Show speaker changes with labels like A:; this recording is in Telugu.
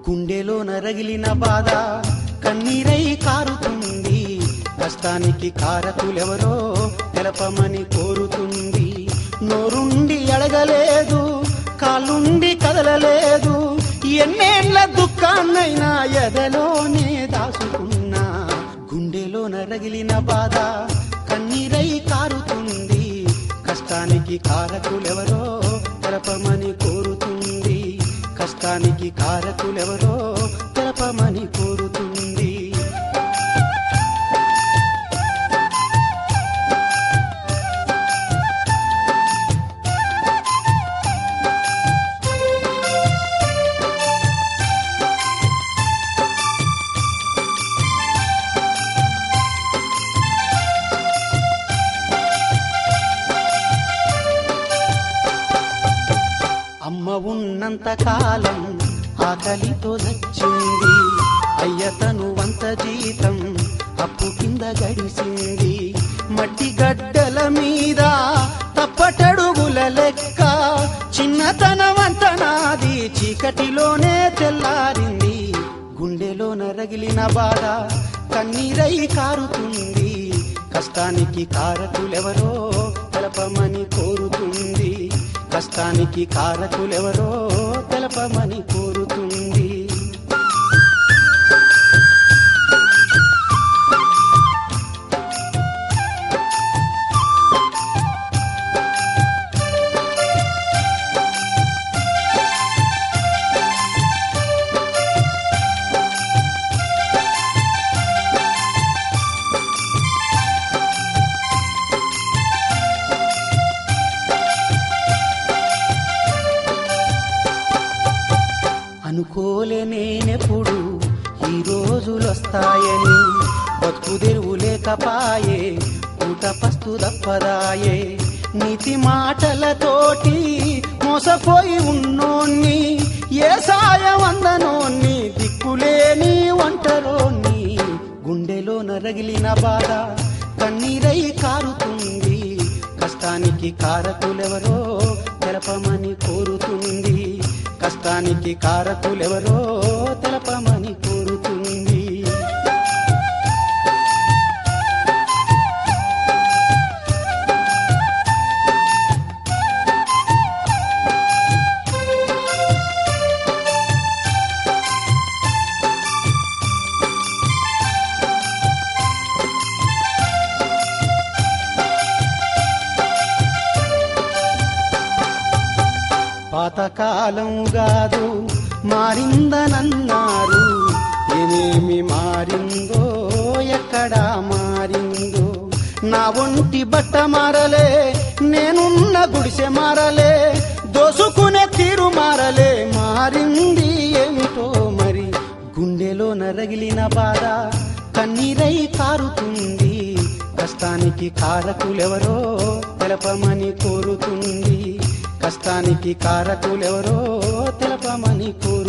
A: గుండెలో నరగిలిన బాధ కన్నీరై కారుతుంది కష్టానికి కారకులెవరో తెలపమని కోరుతుంది నోరుండి అడగలేదు కాళ్ళుండి కదలలేదు ఎన్నేళ్ల దుఃఖాన్నైనా ఎదలోనే దాచుకున్నా గుండెలో నరగిలిన బాధ కన్నీరై కారుతుంది కష్టానికి కారకులెవరో తెలపమని కోరుతుంది కష్టానికి కారకులెవరో తెలపమని కోరుతుంది అమ్మ ఉన్నంత కాలం ఆకలితో చచ్చింది అయ్య తను వంత జీతం అప్పు కింద గడిసింది మట్టి గడ్డల మీద తప్పటడుగుల లెక్క చిన్నతనమంత నాది చీకటిలోనే తెల్లారింది గుండెలో నరగిలిన బాధ కన్నీరై కారుతుంది కష్టానికి కారకులెవరో తెలపమని కోరుతుంది కష్టానికి కారకులెవరో తెలపమని కోరుతుంది అనుకోలే నేనెప్పుడు ఈ రోజులొస్తాయని బతుకు తెరువు లేకపాయే పూట పస్తు దప్పదాయే నీతి మాటలతోటి మోసపోయి ఉన్నోన్ని ఏ సాయం అందనోన్ని దిక్కులేని ఒంటరోన్ని గుండెలో నరగిలిన బాధ కన్నీరై కారుతుంది కష్టానికి కారకులెవరో తెలపమని కోరుతుంది కష్టానికి కారకులెవరో తెలపమని కోరుతుంది పాతకాలం కాదు మారిందనన్నారు ఏమేమి మారిందో ఎక్కడా మారిందో నా ఒంటి బట్ట మారలే నేనున్న గుడిసె మారలే దోసుకునే తీరు మారలే మారింది ఏమిటో మరి గుండెలో నరగిలిన బాధ కన్నీరై కారుతుంది కష్టానికి కారకులెవరో తెలపమని కోరుతుంది కష్టానికి కారకులెవరో తెలపమని కోరు